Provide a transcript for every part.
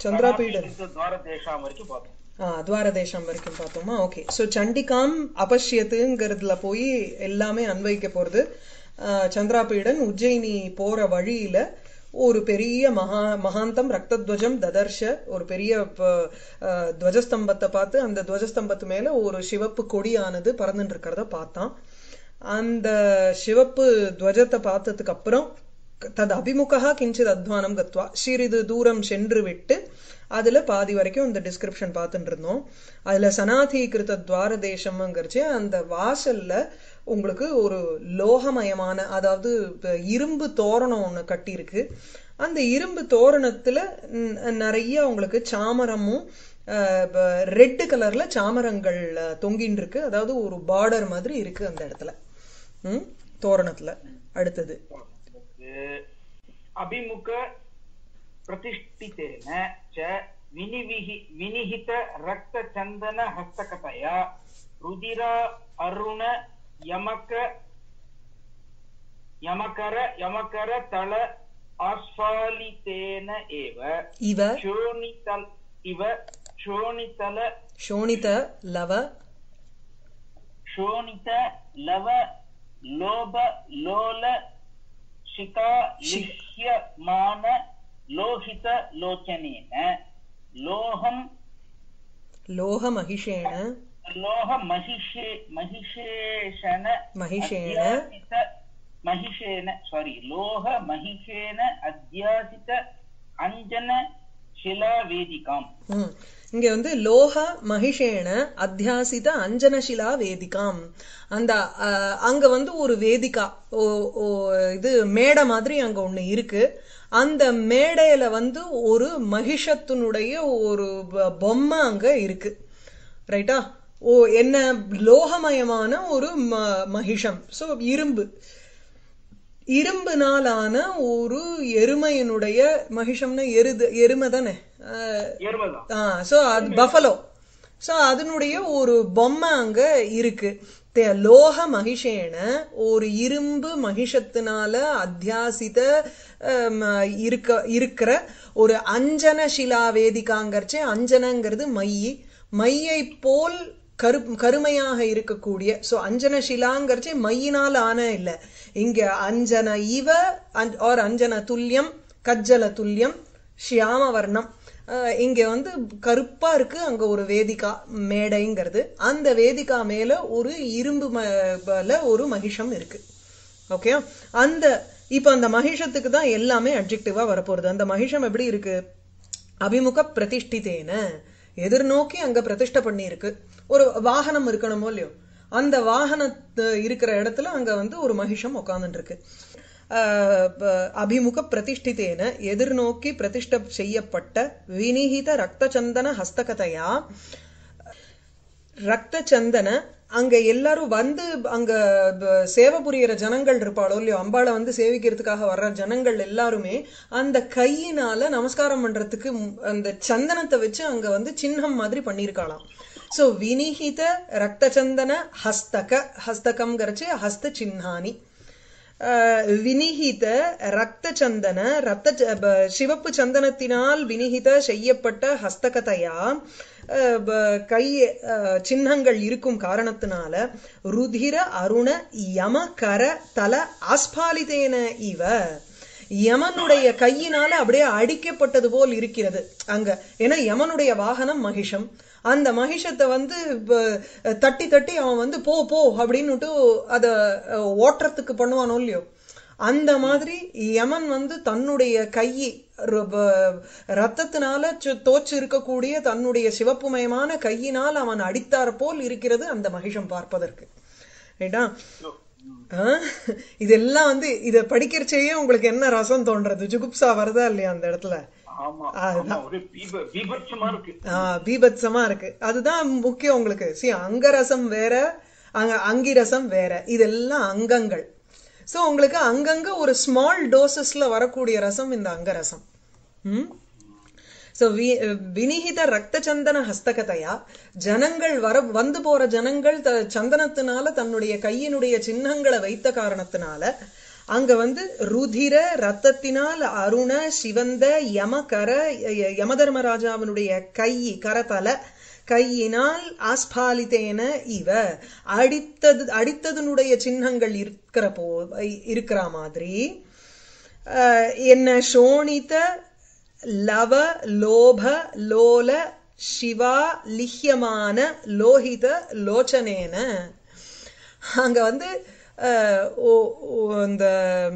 சந்திராபீடன் துவாரதேஷாம் வரைக்கும் பார்த்தோம் ஆ துவாரதேசம் வரைக்கும் பார்த்தோமா ஓகே ஸோ சண்டிகாம் அபஷ்யத்துங்கிறதுல போய் எல்லாமே அன்வைக்க போறது ஆ, சந்திராபீடன் உஜ்ஜயினி போற வழியில ஒரு பெரிய மகா மகாந்தம் ரக்தத்வஜம் ததர்ஷ ஒரு பெரிய ப- ஆ, துவஜஸ்தம்பத்தை பார்த்து அந்த துவஜஸ்தம்பத்து மேல ஒரு சிவப்பு கொடியானது பறந்துட்டு இருக்கிறத பார்த்தான் அந்த சிவப்பு துவஜத்தை பார்த்ததுக்கு அப்புறம் தது அபிமுகா கிஞ்சித் அத்வானம் கத்வா சிறிது தூரம் சென்று விட்டு அதுல பாதி வரைக்கும் இந்த டிஸ்கிரிப்ஷன் பார்த்துட்டு இருந்தோம் அதுல சனாதீகிருத துவார தேசம்ங்கிறச்சு அந்த வாசல்ல உங்களுக்கு ஒரு லோகமயமான அதாவது இப்ப இரும்பு தோரணம் ஒண்ணு கட்டியிருக்கு அந்த இரும்பு தோரணத்துல ந- நிறைய உங்களுக்கு சாமரமும் ரெட் கலர்ல சாமரங்கள் அஹ், தொங்கின்னு இருக்கு அதாவது ஒரு பார்டர் மாதிரி இருக்கு அந்த இடத்துல ம் தோரணத்துல அடுத்தது அபிமுக प्रतिष्ठितेन च विनिविहि विनिहित रक्तचन्दन हस्तकतया रुधिरा अरुण यमक यमकर यमकर तल आस्फालितेन एव இவ शोणितल इव शोणितल சோனித லவ शोणित लव लोभ लोल शिका लिह्यमान लोहित लोचनेन लोहं லோக மகிஷேன लोह महिषे महिषेषण महिषेण अध्यासित महिषेण सारी लोह महिषेण अध्यासित अञ्जन शिलावेदिकाम् ம். இங்க வந்து லோக மகிஷேன அத்தியாசித அஞ்சனசிலா வேதிகாம் அந்த அஹ், அங்க வந்து ஒரு வேதிகா ஓ ஓ, இது மேடை மாதிரி அங்க ஒண்ணு இருக்கு அந்த மேடையில வந்து ஒரு மகிஷத்தினுடைய ஒரு ப- பொம்மை அங்க இருக்கு ரைட்டா ஓ என்ன லோகமயமான ஒரு ம- மகிஷம் சோ இரும்பு இரும்புனாலான ஒரு எருமையினுடைய மகிஷம்னா எருது எருமை தானே அஹ், எருமதான் ஆ சோ அது பஃபலோ சோ அதனுடைய ஒரு பொம்மை அங்க இருக்கு தே- லோக மகிஷேன ஒரு இரும்பு மகிஷத்தினால அத்தியாசித அம், இருக்க இருக்கிற ஒரு அஞ்சன சிலா வேதிகாங்கர்ச்சே அஞ்சனங்கிறது மையி மையை போல் கரு கருமையாக இருக்கக்கூடிய சோ அஞ்சன சிலாங்கிறச்சே மையினால் ஆன இல்ல இங்க அஞ்சன இவ ஆர் அஞ்சன துல்லியம் கஜ்ஜல துல்லியம் ஷியாம வர்ணம் அஹ் இங்க வந்து கருப்பா இருக்கு அங்க ஒரு வேதிகா மேடைங்கிறது அந்த வேதிகா மேல ஒரு இரும்பு ம- பல ஒரு மகிஷம் இருக்கு ஓகே அந்த இப்ப அந்த மகிஷத்துக்கு தான் எல்லாமே அட்ஜெக்டிவா வரப்போறது அந்த மகிஷம் எப்படி இருக்கு அபிமுக பிரதிஷ்டித்தேன எதிர்நோக்கி அங்க பிரதிஷ்டை பண்ணி இருக்கு ஒரு வாகனம் இருக்கணுமோ இல்லையோ அந்த வாகனத்து இருக்கிற இடத்துல அங்க வந்து ஒரு மகிஷம் உட்கார்ந்துட்டு இருக்கு ஆஹ் ப- அபிமுக பிரதிஷ்டித்தேன எதிர்நோக்கி பிரதிஷ்ட செய்யப்பட்ட வினிகித ரக்தச்சந்தன ஹஸ்தகதையா ரத்த சந்தன அங்க எல்லாரும் வந்து அங்க ப- சேவை புரியிற ஜனங்கள் இருப்பாளோ இல்லையோ அம்பாளை வந்து சேவிக்கிறதுக்காக வர்ற ஜனங்கள் எல்லாருமே அந்த கையினால நமஸ்காரம் பண்றதுக்கு ம்- அந்த சந்தனத்தை வச்சு அங்க வந்து சின்னம் மாதிரி பண்ணியிருக்காளாம் சோ வினிகித ரத்த சந்தன ஹஸ்தக ஹஸ்தகம்ங்கிறச்சு ஹஸ்த சின்னானி அஹ், வினிகித ரத்த சந்தன ரத்த ச- ப- சிவப்பு சந்தனத்தினால் வினிகித செய்யப்பட்ட ஹஸ்தகதையா அஹ், ப- கை அஹ், சின்னங்கள் இருக்கும் காரணத்தினால ருதிர அருண யம கர தல ஆஸ்பாலிதேன இவ யமனுடைய கையினால அப்படியே அடிக்கப்பட்டது போல் இருக்கிறது அங்க ஏன்னா யமனுடைய வாகனம் மகிஷம் அந்த மகிஷத்தை வந்து ப- தட்டி தட்டி அவன் வந்து போ போ அப்படின்னுட்டு அத அஹ், ஓட்டுறதுக்கு பண்ணுவானோ இல்லையோ அந்த மாதிரி யமன் வந்து தன்னுடைய கை ர- ப- ரத்தத்தினால சு- தோச்சு இருக்கக்கூடிய தன்னுடைய சிவப்புமயமான கையினால் அவன் அடித்தார் போல் இருக்கிறது அந்த மகிஷம் பார்ப்பதற்கு ரைட்டா ஆ? இதெல்லாம் வந்து இத படிக்கிறச்சேயே உங்களுக்கு என்ன ரசம் தோன்றது ஜுகுப்சா வருதா இல்லையா அந்த இடத்துல ஆமா அதுதான். ஆமா ஒரு பீப- பீபத்சமா இருக்கு ஆ, பீபத்சமா இருக்கு அதுதான் முக்கியம் உங்களுக்கு சி அங்கரசம் வேற அங்க அங்கிரசம் வேற இதெல்லாம் அங்கங்கள் சோ உங்களுக்கு அங்கங்க ஒரு ஸ்மால் டோசஸ்ல வரக்கூடிய ரசம் இந்த அங்கரசம் ம் சோ வினிகித ரத்த சந்தன ஹஸ்தகதையா ஜனங்கள் வர வந்து போற ஜனங்கள் த- சந்தனத்தினால தன்னுடைய கையினுடைய சின்னங்களை வைத்த காரணத்தினால அங்க வந்து ருதிர ரத்தத்தினால் அருண சிவந்த யமகர ய- யமதர்மராஜாவினுடைய கை கரதல கையினால் ஆஸ்பாலித்தேன இவ அடித்தது அடித்ததனுடைய சின்னங்கள் இருக்கிற போ இருக்கிற மாதிரி அஹ், என்ன சோணித லவ லோப லோல சிவா லிஹ்யமான லோஹித லோச்சனேன அங்க வந்து அஹ், ஓ- ஓ- அந்த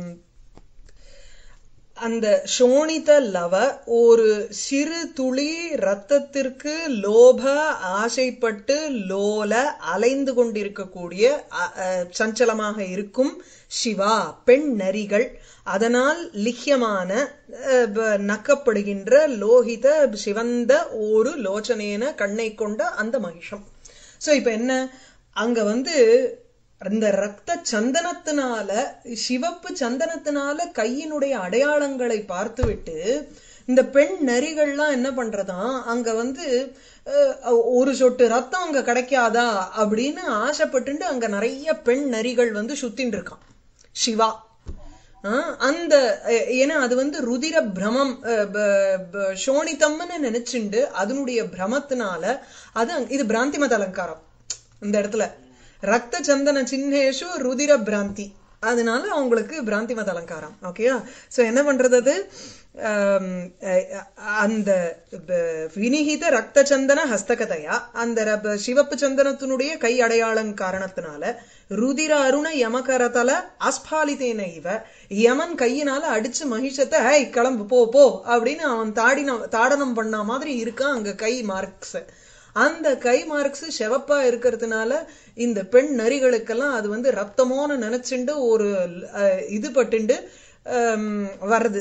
அந்த சோணித லவ ஒரு சிறு துளி ரத்தத்திற்கு லோப ஆசைப்பட்டு லோல அலைந்து கொண்டிருக்கக்கூடிய அ- அ, சஞ்சலமாக இருக்கும் சிவா பெண் நரிகள் அதனால் லிஹ்யமான அ, ப- நக்கப்படுகின்ற லோகித சிவந்த ஒரு லோச்சனேன கண்ணை கொண்ட அந்த மகிஷம் சோ இப்ப என்ன அங்க வந்து அந்த ரத்த சந்தனத்தினால சிவப்பு சந்தனத்தினால கையினுடைய அடையாளங்களை பார்த்துவிட்டு இந்த பெண் நரிகள்லாம் என்ன பண்றதாம் அங்க வந்து அஹ், ஒரு சொட்டு ரத்தம் அங்க கிடைக்காதா அப்படின்னு ஆசைப்பட்டுண்டு அங்க நிறைய பெண் நரிகள் வந்து சுத்தின்னு இருக்கான் சிவா ஆஹ் அந்த அஹ், ஏன்னா அது வந்து ருதிர பிரமம் அஹ், ப- ப- சோணிதம்னு நினைச்சுண்டு அதனுடைய பிரமத்தினால அது அங்க- இது பிராந்திமத அலங்காரம் இந்த இடத்துல ரத்த சந்தன சின்னேஷு ருதிர பிராந்தி அதனால அவங்களுக்கு பிராந்திமத அலங்காரம் ஓகேயா சோ என்ன பண்றது அது ஆம், அஹ், அந்த ப- வினிகித ரத்த சந்தன ஹஸ்தகதையா அந்த ர- சிவப்பு சந்தனத்தினுடைய கை அடையாளம் காரணத்தினால ருதிர அருண யமகரதல அஸ்பாலிதேன இவ யமன் கையினால அடிச்சு மகிஷத்தை ஹை கிளம்பு போ போ அப்படின்னு அவன் தாடின தாடனம் பண்ண மாதிரி இருக்கான் அங்க கை மார்க்ஸ் அந்த கை மார்க்ஸ் செவப்பா இருக்கிறதுனால இந்த பெண் நரிகளுக்கெல்லாம் அது வந்து ரத்தமோன்னு நினைச்சுண்டு ஒரு அஹ், இது பட்டுண்டு ஹம், வருது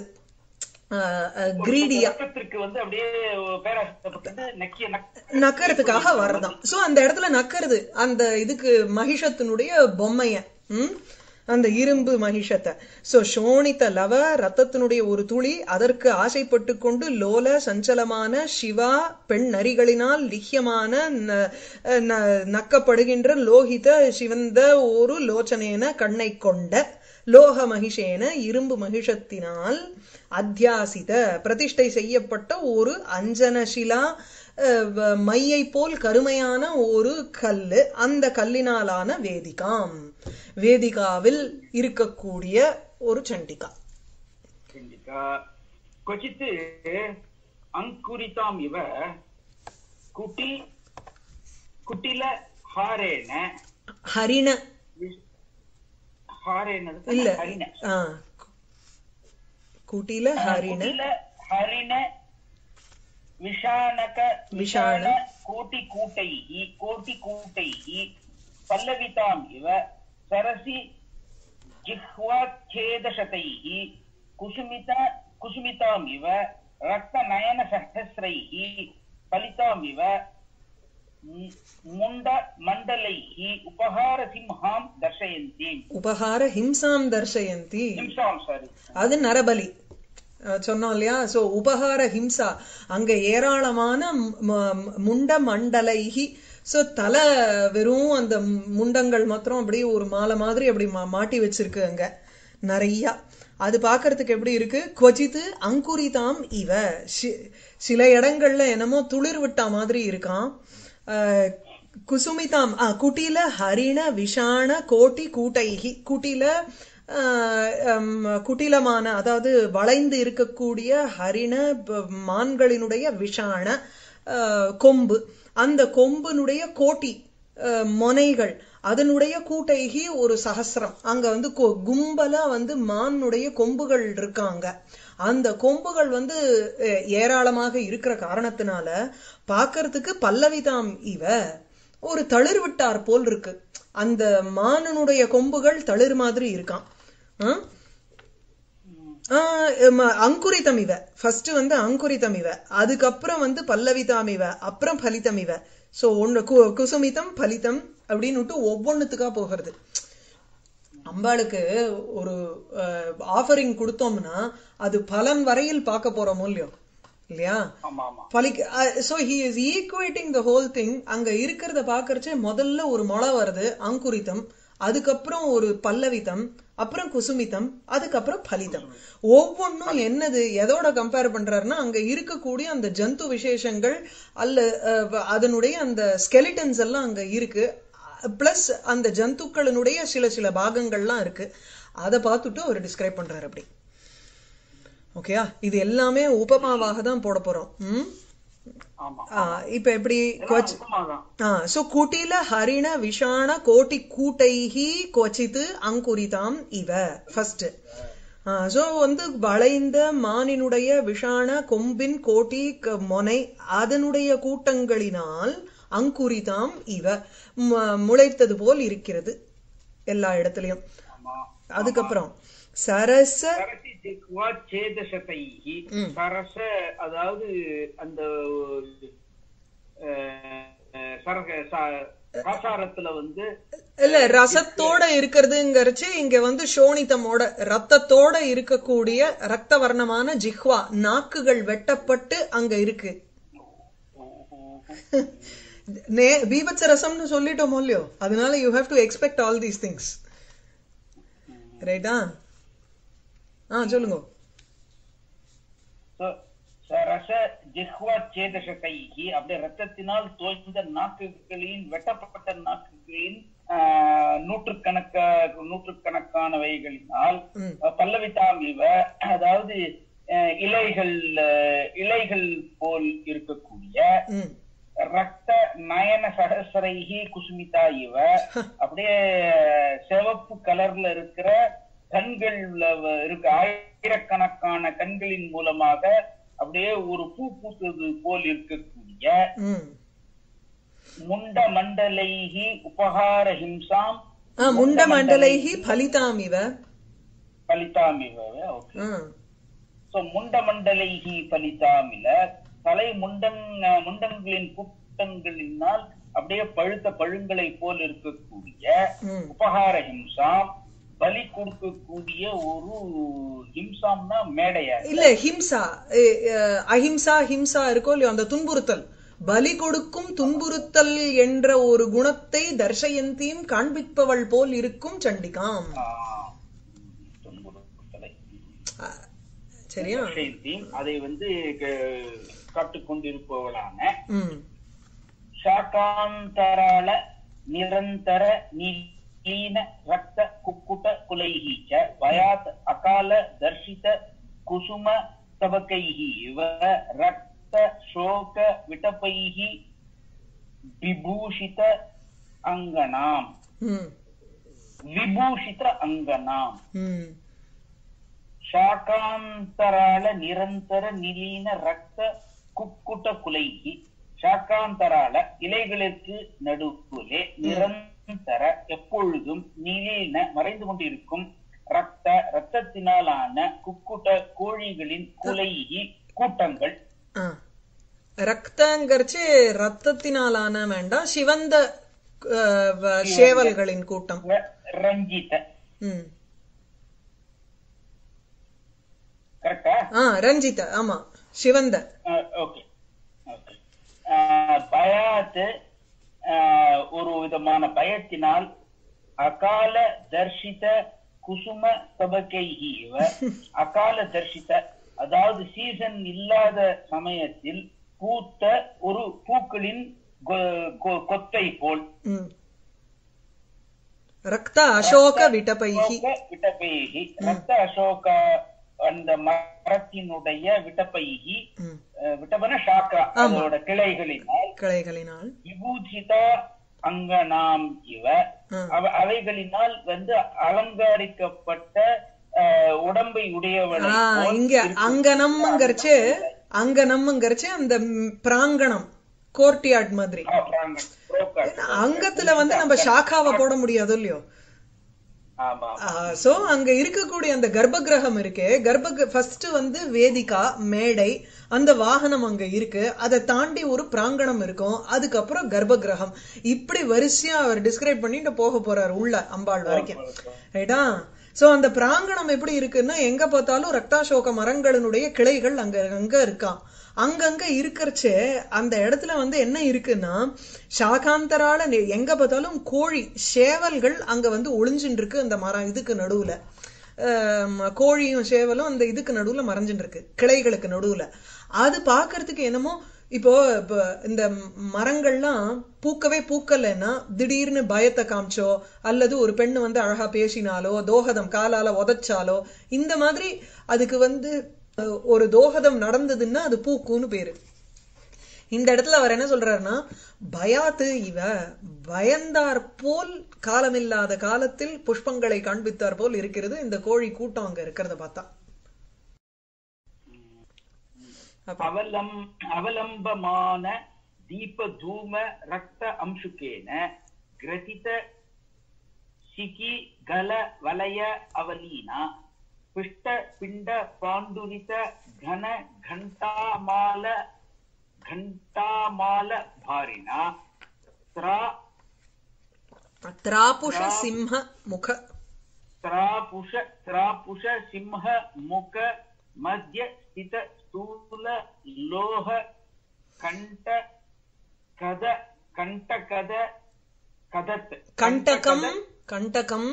கிரீடியா ரத்தத்திற்கு வந்து அப்படியே பேராசப்பட்டு நக்கிய நக் நக்கறதுக்காக வரதான் சோ அந்த இடத்துல நக்கறது அந்த இதுக்கு மகிஷத்தினுடைய பொம்மைய ம்? அந்த இரும்பு மகிஷத்தை சோ சோணித்த லவ ரத்தத்தினுடைய ஒரு துளி அதற்கு ஆசைப்பட்டு கொண்டு லோல சஞ்சலமான சிவா பெண் நரிகளினால் லிஹ்யமான ந- ந- நக்கப்படுகின்ற லோகித சிவந்த ஒரு லோச்சனேன கண்ணை கொண்ட லோக மகிஷேன இரும்பு மகிஷத்தினால் அத்தியாசித பிரதிஷ்டை செய்யப்பட்ட ஒரு அஞ்சனசிலா அஹ், வ- மையை போல் கருமையான ஒரு கல்லு அந்த கல்லினாலான வேதிகாம் வேதிகாவில் இருக்கக்கூடிய ஒரு சண்டிகா खण्डिका क्वचित् अङ्कुरिताम् इव कुटि कुटिलहारेण ஹரிண विश- हारेण இல்ல हरिण ஆ, குட்டில ஹரிண कुटिल हरिण विषाणक विषाण। विषाण कोटिकूटैः कोटिकूटैः पल्लविताम् इव सरसि जिह्वाच्छेदशतैः कुसुमित कुसुमिताम् इव रक्तनयनसहस्रैः फलिताम् इव मु- मुण्डमण्डलैः उपहारसिंहां दर्शयन्ति உபகார ஹிம்சாம் தர்ஷயந்தி हिंसां सारी அது நரபலி அஹ் சொன்னோம் இல்லையா சோ உபகார ஹிம்சா அங்க ஏராளமான ம- ம- முண்ட மண்டலைகி சோ தலை வெறும் அந்த முண்டங்கள் மாத்திரம் அப்படியே ஒரு மாலை மாதிரி அப்படி மா- மாட்டி வச்சிருக்கு அங்க நிறைய அது பார்க்கிறதுக்கு எப்படி இருக்கு கொஜித்து அங்குரிதாம் இவ சி- சில இடங்கள்ல என்னமோ துளிர் விட்டா மாதிரி இருக்கான் அஹ், குசுமிதாம் ஆ, குட்டில ஹரிண விஷாண கோட்டி கூட்டைகி குட்டில ஆஹ், ஹம், குட்டிலமான அதாவது வளைந்து இருக்கக்கூடிய ஹரிண ப- மான்களினுடைய விஷாண ஆஹ், கொம்பு அந்த கொம்பினுடைய கோட்டி ஆஹ், மொனைகள் அதனுடைய கூட்டைகி ஒரு சஹஸ்ரம் அங்க வந்து கொ- கும்பலா வந்து மானுடைய கொம்புகள் இருக்காங்க அந்த கொம்புகள் வந்து அஹ், ஏராளமாக இருக்கிற காரணத்தினால பார்க்கிறதுக்கு பல்லவிதாம் இவ ஒரு தளிர் விட்டார் போல் இருக்கு அந்த மானனுடைய கொம்புகள் தளிர் மாதிரி இருக்கான் ஆ? ஆ, ம- அங்குரிதம் இவ ஃபர்ஸ்ட் வந்து அங்குரிதம் இவ அதுக்கப்புறம் வந்து பல்லவிதாம் இவ அப்புறம் பலிதம் இவ சோ ஒண்ணு கு- குசுமிதம் பலிதம் அப்படின்னு ஒவ்வொன்னுத்துக்கா போகிறது அம்பாளுக்கு ஒரு ஆஃபரிங் கொடுத்தோம்னா அது பலன் வரையில் பார்க்க போறோமோ இல்லையோ இல்லையா ஆமா ஆமா பலிக்க so he is equating the whole thing அங்க இருக்கிறத பாக்கறச்சே முதல்ல ஒரு முளை வருது அங்குரித்தம் அதுக்கப்புறம் ஒரு பல்லவிதம் அப்புறம் குசுமிதம் அதுக்கப்புறம் பலிதம் ஒவ்வொன்றும் என்னது எதோட கம்பேர் பண்றாருன்னா அங்க இருக்கக்கூடிய அந்த ஜந்து விசேஷங்கள் அல்ல அஹ், அதனுடைய அந்த ஸ்கெலிட்டன்ஸ் எல்லாம் அங்க இருக்கு பிளஸ் அந்த ஜந்துக்களினுடைய சில சில பாகங்கள்லாம் இருக்கு அதை பார்த்துட்டு அவர் டிஸ்கிரைப் பண்றாரு அப்படி ஓகேயா இது எல்லாமே உபமாவாக தான் போட போறோம் ம் ஆமா ஆ, இப்ப எப்படி இதெல்லாம் உப்புமாதான் சோ குட்டில ஹரிண விஷாண கோட்டி கூட்டைஹி கொச்சித்து அங்குரிதாம் இவ ஃபர்ஸ்ட் சோ வந்து வளைந்த மானினுடைய விஷாண கொம்பின் கோட்டி க- மொனை அதனுடைய கூட்டங்களினால் அங்குரிதாம் இவ ம- முளைத்தது போல் இருக்கிறது எல்லா இடத்துலயும் ஆமா அதுக்கப்புறம் சரச சரசி ஜிக்வா சேதசதைஹி ம். சரச அதாவது அந்த அஹ், அஹ், சரக ச- காசாரத்துல வந்து இல்ல ரசத்தோட இருக்கிறதுங்கிறச்சு இங்க வந்து சோனிதமோட ரத்தத்தோட இருக்கக்கூடிய ரத்த வர்ணமான ஜிஹ்வா நாக்குகள் வெட்டப்பட்டு அங்க இருக்கு நே பீபத்ச ரசம்னு சொல்லிட்டோமோ இல்லையோ அதனால you have to expect all these things ரைட்டா ஆ சொல்லுங்க ச- சரச ஜிஹ்வா சேதசதைஹி அப்படியே ரத்தத்தினால் தோய்ந்த நாக்குகளின் வெட்டப்பட்ட நாக்குகளின் ஆஹ், நூற்றுக்கணக்க நூற்றுக்கணக்கானவைகளினால் ம் பல்லவித்தாம் இவ அதாவது அஹ், இலைகள் அஹ், இலைகள் போல் இருக்கக்கூடிய ம் ரத்த நயன சகசரைகி குசுமிதா இவ அப்படியே சிவப்பு கலர்ல இருக்கிற கண்கள்ல வ- இருக்க ஆயிரக்கணக்கான கண்களின் மூலமாக அப்படியே ஒரு பூ பூத்தது போல் இருக்கக்கூடிய ம் முண்ட மண்டலைகி உபகார ஹிம்சாம் ஆ முண்ட மண்டலைஹி பலிதாம் இவ பலிதாம் இவ ஓகே ஆ சோ முண்ட மண்டலைகி பலிதாமில தலை முண்டன் முண்டன்களின் கூட்டங்களினால் அப்படியே பழுத்த பழுங்களை போல் இருக்கக்கூடிய ம் உபகார ஹிம்சாம் பலி கொடுக்கக்கூடிய ஒரு ஹிம்சாம்னா மேடையா இல்ல ஹிம்சா எ, அ, அஹிம்சா ஹிம்சா இருக்கோ இல்லையோ அந்த துன்புறுத்தல் பலி கொடுக்கும் துன்புறுத்தல் என்ற ஒரு குணத்தை தர்ஷயந்தியும் காண்பிப்பவள் போல் இருக்கும் சண்டிகாம் ஆஹ், துன்புறுத்தலை. அ, சரியா விஷயத்தையும் அதை வந்து க- காட்டுக் கொண்டிருப்பவளான ம் ಶಾಖಾಂತರಾಳ ನಿರಂತರ ನೀಲೀನ ರಕ್ತ ಕುಕ್ಕುಟ ಕುಲೈಹಿ ಚ ಭಯಾತ್ ಅಕಾಲ ದರ್ಶಿತ ಕುಸುಮ ತಬಕೈಹಿ ಇವ ರಕ್ತ ಶೋಕ ವಿಟಪೈಹಿ ವಿಭೂಷಿತ ಅಂಗಣಾಂ ம் ವಿಭೂಷಿತ ಅಂಗಣಾಂ ம் ಶಾಖಾಂತರಾಳ ನಿರಂತರ ನಿಲೀನ ರಕ್ತ ಕುಕ್ಕುಟ ಕುಲೈகி ಶಾಖாந்தரால இலைகளுக்கு நடுவிலே நிரந்தர எப்பொழுதும் நிலீன மறைந்து கொண்டிருக்கும் ரத்த ரத்தத்தினாலான குக்குட்ட கோழிகளின் குலைகி கூட்டங்கள் ஆ ரத்தங்கரிச்சு ரத்தத்தினாலான வேண்டாம் சிவந்த அ, வ- சேவல்களின் கூட்டம் ர- ரஞ்சித ம் கரெக்டா ஆ ரஞ்சித ஆமா சிவந்த ஓகே ஓகே பயாத் ஆஹ், ஒரு விதமான பயத்தினால் அகால தர்ஷித குசும சபகைஹி இவ அகால தர்ஷித அதாவது சீசன் இல்லாத சமயத்தில் பூத்த ஒரு பூக்களின் கொ- கொ- கொத்தை போல் ம் ரக்த அசோக விட்டபைகி அசோக விட்டபைகி ரத்த அசோக அந்த மரத்தினுடைய விட்டபைகி ம் அஹ், விட்டபன ஷாக்கா அதோட கிளைகளினால் கிளைகளினால் விபூஜிதா அங்கனாம் இவ ஆ. அவ- அவைகளினால் வந்து அலங்கரிக்கப்பட்ட அஹ், உடம்பை உடையவளை ஆ போல் இங்க இருக்கும். அங்கனம்ங்கிறச்சு அங்கனம்ங்கிறச்சு அந்த ம், பிராங்கணம் கோர்ட்யார்ட் மாதிரி ஆ, பிராங்கன், புரோக்கர். அங்கத்துல வந்து நம்ம சாக்காவை போட முடியாது இல்லையோ ஆமா சோ அங்க இருக்கக்கூடிய அந்த கர்ப்பகிரகம் இருக்கே கர்ப்ப ஃபர்ஸ்ட் வந்து வேதிகா மேடை அந்த வாகனம் அங்க இருக்கு அதை தாண்டி ஒரு பிராங்கணம் இருக்கும் அதுக்கப்புறம் கர்ப்பகிரகம் இப்படி வரிசையா அவர் டிஸ்கிரைப் பண்ணிட்டு போக போறாரு உள்ள அம்பாள் வரைக்கும் ரைட்டா சோ அந்த பிராங்கணம் எப்படி இருக்குன்னா எங்க பார்த்தாலும் ரக்தாசோக மரங்களினுடைய கிளைகள் அங்க அங்க இருக்காம் அங்கங்க இருக்கறச்சே அந்த இடத்துல வந்து என்ன இருக்குன்னா சாகாந்தரால நெ- எங்க பார்த்தாலும் கோழி சேவல்கள் அங்க வந்து ஒளிஞ்சுட்டு இருக்கு அந்த மரம் இதுக்கு நடுவுல ஆம், கோழியும் சேவலும் அந்த இதுக்கு நடுவுல மறைஞ்சுட்டு இருக்கு கிளைகளுக்கு நடுவுல அது பார்க்கிறதுக்கு என்னமோ இப்போ இப்போ இந்த மரங்கள்லாம் பூக்கவே பூக்கலைன்னா திடீர்னு பயத்தை காமிச்சோ அல்லது ஒரு பெண்ணு வந்து அழகா பேசினாலோ தோகதம் காலால உதைச்சாலோ இந்த மாதிரி அதுக்கு வந்து அஹ், ஒரு தோகதம் நடந்ததுன்னா அது பூக்குன்னு பேரு இந்த இடத்துல அவர் என்ன சொல்றாருன்னா பயாத்து இவ பயந்தார் போல் காலமில்லாத காலத்தில் புஷ்பங்களை காண்பித்தார் போல் இருக்கிறது இந்த கோழி கூட்டம் அங்க இருக்கிறத பார்த்தா அவலம் அவலம்பமான தீப தூம ரக்த அம்சுகேன கிரதித ಶಿಖಿ ಗಲ ವಲಯ ಅವಲೀನ ಪುಷ್ಟ ಪಿಂಡ ಪಾಂಡುರಿತ ಘನ ಘಂಟಾಮಾಲ ಘಂಟಾಮಾಲ ಭಾರಿನ ತ್ರಾ திராபுஷ சிம்ம முக ತ್ರಾಪುಷ ತ್ರಾಪುಷ ಸಿಂಹ ಮುಖ ಮಧ್ಯ ಸ್ಥಿತ ಸ್ಥೂಲ ಲೋಹ ಕಂಠ ಕದ ಕಂಟಕದ ಕದತ್ கண்டகம் கண்டகம்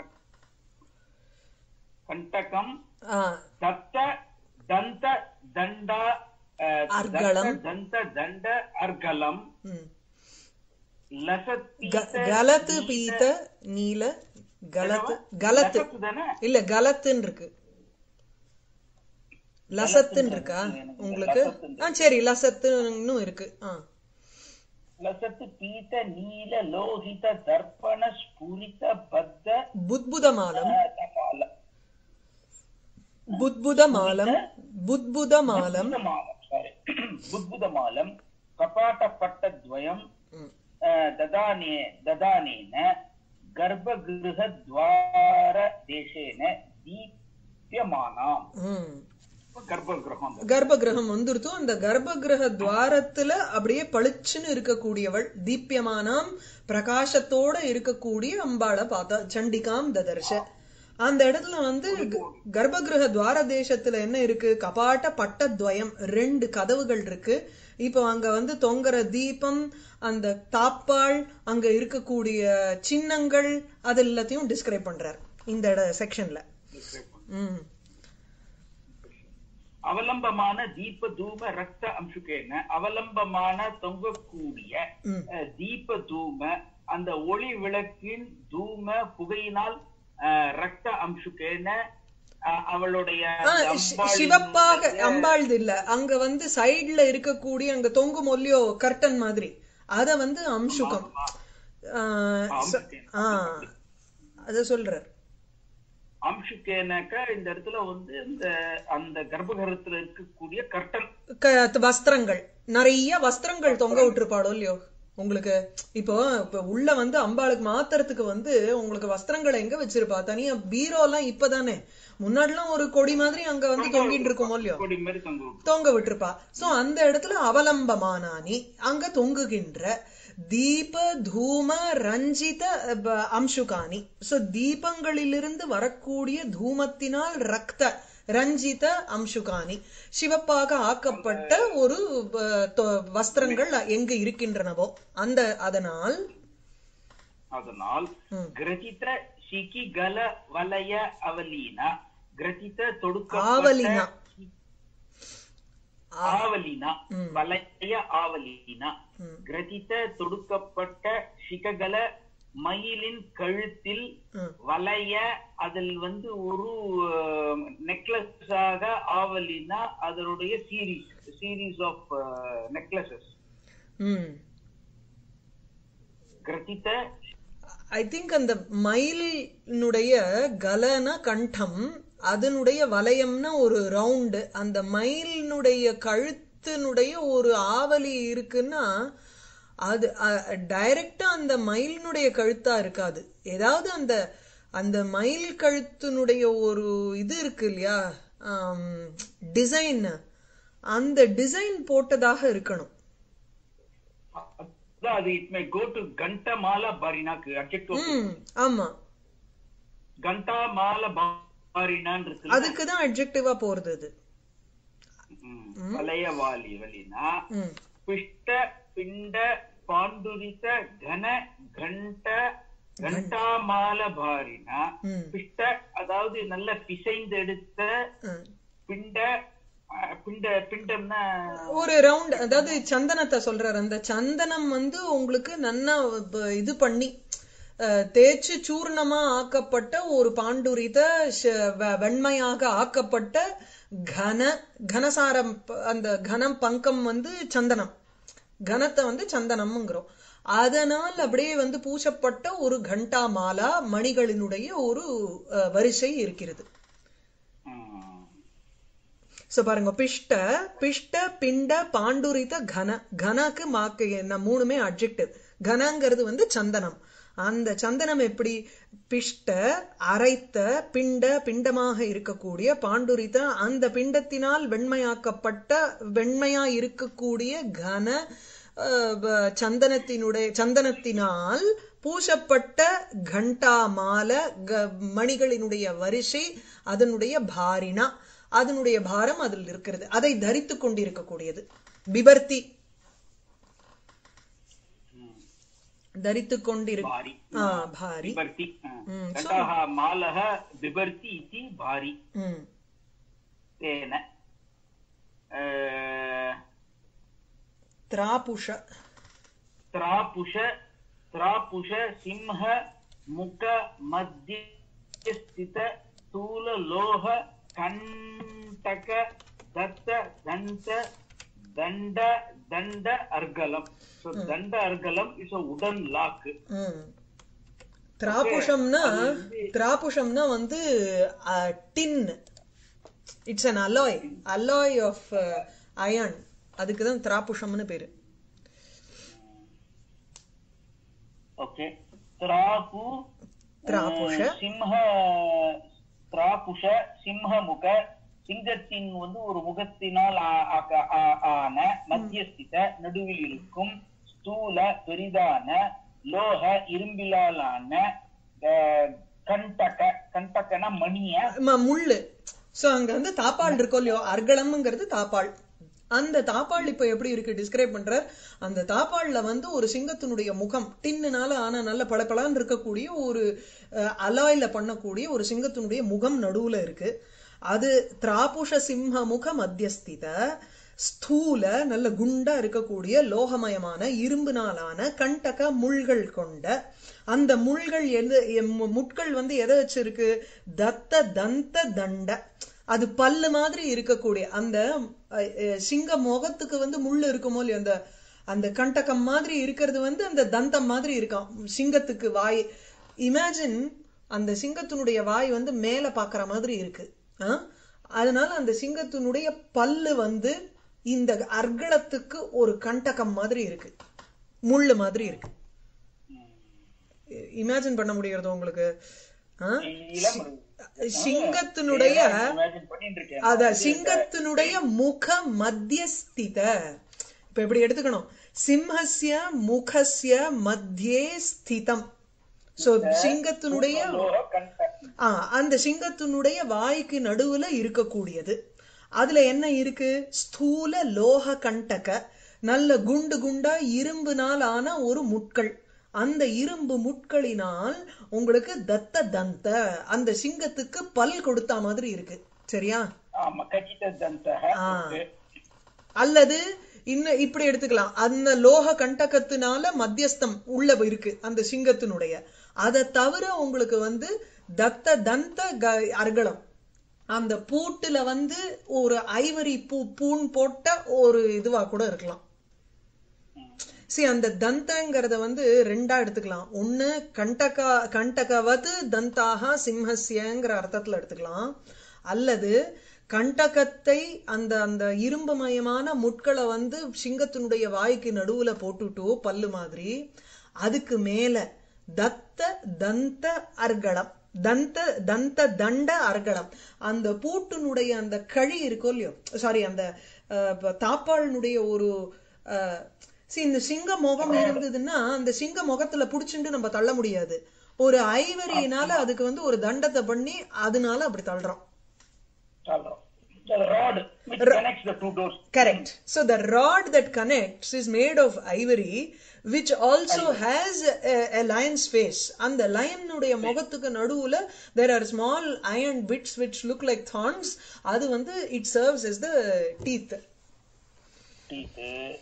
ಕಂಟಕಂ ஆ, ದತ್ತ ದಂತ ದಂಡ ಆ, ಅರ್ಗಳಂ. ದತ್ತ ದಂತ ದಂಡ ಅರ್ಗಲಂ ம். ಲಸತ್ க- கலத்து பீத்த நீல கலத்து கலத்து தானே இல்ல கலத்துன்னு இருக்கு லசத்துன்னு இருக்கா உங்களுக்கு ஆ சரி லசத்துன்னு இருக்கு ஆ ಲಸತ್ ಪೀತ ನೀಲ ಲೋಹಿತ ದರ್ಪಣ ಸ್ಫುರಿತ ಬದ್ಧ புத்புதமாலம் ತಪಾಲ புத்புதமாலம் புத்புதமாலம் ಮಾಲಂ ಸಾರಿ ಬುದ್ಬುದ ಮಾಲಂ ಕಪಾಟ ಪಟ್ಟ ದ್ವಯಂ ம். ಆ, ದದಾನೆ ದದಾನೇನ ಗರ್ಭಗೃಹ ದ್ವಾರ ದೇಶೇನ ದೀಪ್ಯಮಾನಾಂ ம். கர்ப்பகிரகம் கர்ப்ப கிரகம் வந்துருத்தோ அந்த கர்ப்ப கிரக துவாரத்துல அப்படியே பளிச்சுன்னு இருக்கக்கூடியவள் தீப்யமானாம் பிரகாசத்தோட இருக்கக்கூடிய அம்பாளை பார்த்தா சண்டிகாம் ததர்ஷ அந்த இடத்துல வந்து கர்ப்பகிரக துவார தேசத்துல என்ன இருக்கு கபாட்ட பட்டத்வயம் ரெண்டு கதவுகள் இருக்கு இப்போ அங்க வந்து தொங்குற தீபம் அந்த தாப்பாள் அங்க இருக்கக்கூடிய சின்னங்கள் அது எல்லாத்தையும் டிஸ்கிரைப் பண்றார் இந்த செக்ஷன்ல ம் அவலம்பமான தீப தூம ரக்த அம்சுகேன அவலம்பமான தொங்கக்கூடிய ம் அஹ், தீப தூம அந்த ஒளி விளக்கின் தூம புகையினால் அஹ், ரக்த அம்சுகேன அஹ், அவளுடைய ஆ, அந்த சி- அம்பாளின் சிவப்பாக அம்பாள்து இல்ல அங்க வந்து சைடுல இருக்கக்கூடிய அங்க தொங்கும் ஒல்லியோ கர்டன் மாதிரி அத வந்து அம்சுகம் ஆ, ச- ஆ, அத சொல்றார் அம்சுகேனாக்க இந்த இடத்துல வந்து இந்த அந்த கர்ப்பகிரகத்துல இருக்கக்கூடிய கர்டன் க- வஸ்திரங்கள் நிறைய வஸ்திரங்கள் தொங்க விட்டுருப்பாளோ இல்லையோ உங்களுக்கு இப்போ இப்ப உள்ள வந்து அம்பாளுக்கு மாத்துறதுக்கு வந்து உங்களுக்கு வஸ்திரங்களை எங்க வச்சிருப்பா தனியா பீரோ எல்லாம் இப்பதானே முன்னாடிலாம் ஒரு கொடி மாதிரி அங்க வந்து தொங்கிட்டு இருக்குமோ இல்லையோ கொடி மாதிரி தொங்க விட்டு தொங்க விட்டுருப்பா சோ அந்த இடத்துல அவலம்பமானானி அங்க தொங்குகின்ற தீப தூம ரஞ்சித ப- அம்சுகானி சோ தீபங்களிலிருந்து வரக்கூடிய தூமத்தினால் ரக்த ரஞ்சித அம்சுகானி சிவப்பாக ஆக்கப்பட்ட ஒரு ப- தொ- வஸ்திரங்கள் எங்கு இருக்கின்றனவோ அந்த அதனால் அதனால் ம். கிரகித ಶಿಖಿಗಲ ವಲಯ ಅವಲೀನ ಗ್ರಥಿತ ஆவலினா ತೊಡುಕ ஆவலின ம். வலய ஆவலின ம். கிரதித்த தொடுக்கப்பட்ட சிககல மயிலின் கழுத்தில் ம். வளைய அதில் வந்து ஒரு நெக்லஸ் ஆக ஆவலினா அதனுடைய சீரீஸ் சீரீஸ் ஆஃப் நெக்லசஸ் ம் கிரதித்த ஐ திங்க் அந்த மயிலினுடைய கலன கண்டம் அதனுடைய வளையம்னா ஒரு ரவுண்டு அந்த மயிலினுடைய கழுத்தினுடைய ஒரு ஆவலி இருக்குன்னா அது டைரக்டா அந்த மயிலினுடைய கழுத்தா இருக்காது ஏதாவது அந்த அந்த மயில் கழுத்தினுடைய ஒரு இது இருக்கு இல்லையா டிசைன் அந்த டிசைன் போட்டதாக இருக்கணும் அதான் அது இட் மே கோ டு கண்டமால பாரினாக்கு அப்ஜெக்டிவ் ம் ஆமா கண்டா மால பாரினான் இருக்கு அதுக்கு தான் அட்ஜெக்டிவா போறது அது ம். வலயவாலி வலினா ம் பிஷ்ட பிண்ட பாண்டுரித கன கண்ட கண்டாமால பாரினா ம் பிஷ்ட அதாவது நல்ல பிசைந்தெடுத்த ம். பிண்ட அஹ், பிண்ட பிண்டம்னா ஒரு ரவுண்ட் அதாவது சந்தனத்தை சொல்றாரு அந்த சந்தனம் வந்து உங்களுக்கு நன்னா ப- இது பண்ணி அஹ், தேய்ச்சு சூர்ணமா ஆக்கப்பட்ட ஒரு பாண்டுரித ஷ- வெ- வெண்மையாக ஆக்கப்பட்ட கன கனசாரம் ப- அந்த கனம் பங்கம் வந்து சந்தனம் கனத்தை வந்து சந்தனம்ங்கிறோம் அதனால் அப்படியே வந்து பூசப்பட்ட ஒரு கண்டா மாலா மணிகளினுடைய ஒரு அஹ், வரிசை இருக்கிறது ம், சோ பாருங்க பிஷ்ட பிஷ்ட பிண்ட பாண்டுரித கன கனக்கு மாக்கு என்ன மூணுமே அட்ஜெக்டிவ் கனங்கிறது வந்து சந்தனம் அந்த சந்தனம் எப்படி பிஷ்ட அரைத்த பிண்ட பிண்டமாக இருக்கக்கூடிய பாண்டுரித அந்த பிண்டத்தினால் வெண்மையாக்கப்பட்ட வெண்மையா இருக்கக்கூடிய கன அஹ், வ- சந்தனத்தினுடைய சந்தனத்தினால் பூசப்பட்ட கண்டா மால க- மணிகளினுடைய வரிசை அதனுடைய பாரினா அதனுடைய பாரம் அதில் இருக்கிறது அதை தரித்துக் கொண்டிருக்கக்கூடியது பிபர்த்தி ம். தரித்துக் கொண்டிருக்க பாரி ஆ, பாரி बिभर्ति ம், घटः मालः बिभर्ति इति भारी ம் तेन अ, திராபுஷ त्रापुष त्रापुष सिंह मुख मध्य स्थित स्थूल लोह कंटक दत्त दंत दंड दंड अर्गलम so दंड अर्गलम is a wooden lock ம் திராபுஷம்னா திராபுஷம்னா வந்து tin it's an alloy alloy of iron அதுக்கு தான் திராபுஷம்னு பேரு ओके त्रापु திராபுஷ அஹ், சிம்ஹ திராபுஷ சிம்ஹ முக சிங்கத்தின் வந்து ஒரு முகத்தினால் ஆ- ஆக்க- ஆ- ஆன மத்தியஸ்தித நடுவில் இருக்கும் ஸ்தூல பெரிதான லோக இரும்பிலாலான அஹ், கண்டக கண்டகன மணிய ம- முள்ளு சோ அங்க வந்து தாப்பாள் இருக்கோ இல்லையோ அர்கலம்ங்கிறது தாப்பாள் அந்த தாப்பாள் இப்ப எப்படி இருக்கு டிஸ்கிரைப் பண்றார் அந்த தாப்பாள்ல வந்து ஒரு சிங்கத்தினுடைய முகம் டின்னுனால ஆன நல்ல பளபளன்னு இருக்கக்கூடிய ஒரு அஹ், அலாய்ல பண்ணக்கூடிய ஒரு சிங்கத்தினுடைய முகம் நடுவுல இருக்கு அது திராபுஷ சிம்ம முக மத்தியஸ்தித ஸ்தூல நல்ல குண்டா இருக்கக்கூடிய லோகமயமான இரும்புனாலான கண்டக முள்கள் கொண்ட அந்த முள்கள் எது எம்- முட்கள் வந்து எதை வச்சிருக்கு தத்த தந்த தண்ட அது பல்லு மாதிரி இருக்கக்கூடிய அந்த அஹ், அஹ், சிங்க முகத்துக்கு வந்து முள் இருக்குமோ இல்லையோ அந்த அந்த கண்டகம் மாதிரி இருக்கிறது வந்து அந்த தந்தம் மாதிரி இருக்காம் சிங்கத்துக்கு வாய் இமேஜின் அந்த சிங்கத்தினுடைய வாய் வந்து மேல பாக்குற மாதிரி இருக்கு ஆ? அதனால அந்த சிங்கத்தினுடைய பல்லு வந்து இந்த அர்கலத்துக்கு ஒரு கண்டகம் மாதிரி இருக்கு முள்ளு மாதிரி இருக்கு இமேஜின் பண்ண முடியறது உங்களுக்கு ஆ? இளம் சிங்கத்தினுடைய இமேஜின் பண்ணிட்டு இருக்கேன் அத சிங்கத்தினுடைய முக மத்தியஸ்தித இப்ப எப்படி எடுத்துக்கணும் சிம்ஹஸ்ய முகஸ்ய மத்தியே ஸ்திதம் சோ சிங்கத்தினுடைய லோக கண்ட ஆ, அந்த சிங்கத்தினுடைய வாய்க்கு நடுவுல இருக்கக்கூடியது அதுல என்ன இருக்கு ஸ்தூல லோக கண்டக நல்ல குண்டு குண்டா இரும்புனால் ஆன ஒரு முட்கள் அந்த இரும்பு முட்களினால் உங்களுக்கு தத்த தந்த அந்த சிங்கத்துக்கு பல் கொடுத்த மாதிரி இருக்கு சரியா ஆமா கச்சித தந்தக ஆ. அல்லது இன்னும் இப்படி எடுத்துக்கலாம் அந்த லோக கண்டகத்தினால மத்தியஸ்தம் உள்ள இருக்கு அந்த சிங்கத்தினுடைய அதை தவிர உங்களுக்கு வந்து தத்த தந்த க- அர்கலம் அந்த பூட்டுல வந்து ஒரு ஐவரி பூ பூன் போட்ட ஒரு இதுவா கூட இருக்கலாம் சி அந்த தந்தங்கிறத வந்து ரெண்டா எடுத்துக்கலாம் ஒண்ணு கண்டகா கண்டகவது தந்தாக சிம்ஹஸ்யங்கிற அர்த்தத்துல எடுத்துக்கலாம் அல்லது கண்டகத்தை அந்த அந்த இரும்புமயமான முட்களை வந்து சிங்கத்தினுடைய வாய்க்கு நடுவுல போட்டுட்டோ பல்லு மாதிரி அதுக்கு மேல தத்த தந்த அர்கலம் தந்த தந்த தண்ட அர்கலம் அந்த பூட்டினுடைய அந்த கழி இருக்கோ இல்லையோ சாரி அந்த அஹ், ப- தாப்பாளினுடைய ஒரு அஹ், see, இந்த சிங்க முகம் இருந்ததுன்னா அந்த சிங்க முகத்துல புடிச்சுட்டு நம்ம தள்ள முடியாது ஒரு ஐவரியினால அதுக்கு வந்து ஒரு தண்டத்தை பண்ணி அதனால அப்படி தள்ளுறோம் சொல்றோம் The rod which connects the two doors. Correct. So the rod that connects is made of ivory, which also has a, a lion's face. And the lion உடைய முகத்துக்கு நடுவுல there are small iron bits which look like thorns. அது வந்து it serves as the teeth. Teeth.